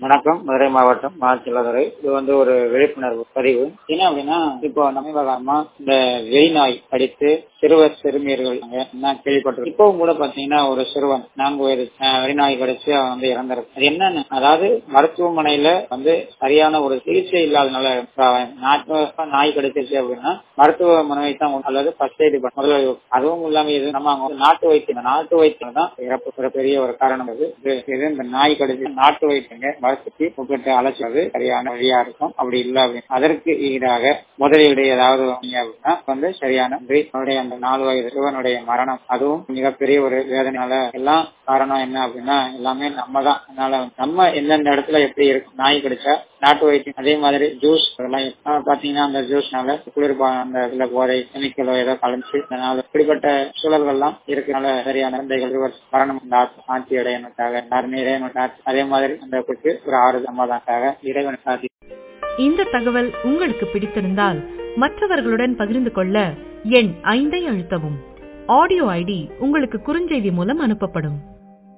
வணக்கம் மதுரை மாவட்டம் மாச்சில்லதுறை இது வந்து ஒரு விழிப்புணர்வு பதிவு என்ன அப்படின்னா இப்போ சமீபகாலமா இந்த வெய் நாய் அடித்து சிறுவர் சிறுமியர்கள் என்ன கேள்விப்பட்டிருக்கோம் இப்பவும் கூட பாத்தீங்கன்னா ஒரு சிறுவன் நான்கு வயது அஹ், வெறிநாய் கடிச்சு அவன் வந்து இறந்திருக்கு அது என்னன்னு அதாவது மருத்துவமனையில வந்து சரியான ஒரு சிகிச்சை இல்லாதனால இப்ப அவன் நாட்டு நாய் கடிச்சிருச்சு அப்படின்னா மருத்துவமனை தான் உண்டு. அல்லது ஃபர்ஸ்ட் எய்டு முதல்ல அதுவும் இல்லாம இது நம்ம அங்க வந்து நாட்டு வைத்தியம் இந்த நாட்டு வைத்தியம் தான் இறப்பு ஒரு பெரிய ஒரு காரணம் இது இது இது இந்த நாய் கடிச்சு நாட்டு வைத்தியங்க மருத்துவத்தை கூப்பிட்டு அழைச்சது சரியான வழியா இருக்கும் அப்படி இல்ல அப்படின்னு அதற்கு ஈடாக முதலீடு ஏதாவது வாங்கிங்க அப்படின்னா வந்து சரியான நன்றி. அவருடைய அந்த நாலு வயது சிறுவனுடைய மரணம் அதுவும் மிகப்பெரிய ஒரு வேதனையால எல்லாம் காரணம் என்ன அப்படின்னா எல்லாமே நம்ம தான் அதனால நம்ம எந்தெந்த இடத்துல எப்படி இருக்கும் நாய் கடிச்சா நாட்டு வைத்தியம் அதே மாதிரி ஜூஸ் அதெல்லாம் இப்ப பாத்தீங்கன்னா அந்த ஜூஸ்னால குளிர்பா அந்த இதுல போதை கெமிக்கலோ ஏதோ கலந்து அதனால இப்படிப்பட்ட சூழல்கள்லாம் இருக்கனால சரியான குழந்தைகள் இருவர் மரணம் இந்த ஆட்சி- ஆட்சி அடையணுக்காக எல்லாருமே இறைவனுக்காக அதே மாதிரி அந்த குட்டி ஒரு ஆறு சமாதானக்காக இறைவனுக்காக இந்த தகவல் உங்களுக்கு பிடித்திருந்தால் மற்றவர்களுடன் பகிர்ந்து கொள்ள எண் ஐந்தை அழுத்தவும் ஆடியோ ஐடி உங்களுக்கு குறுஞ்செய்தி மூலம் அனுப்பப்படும்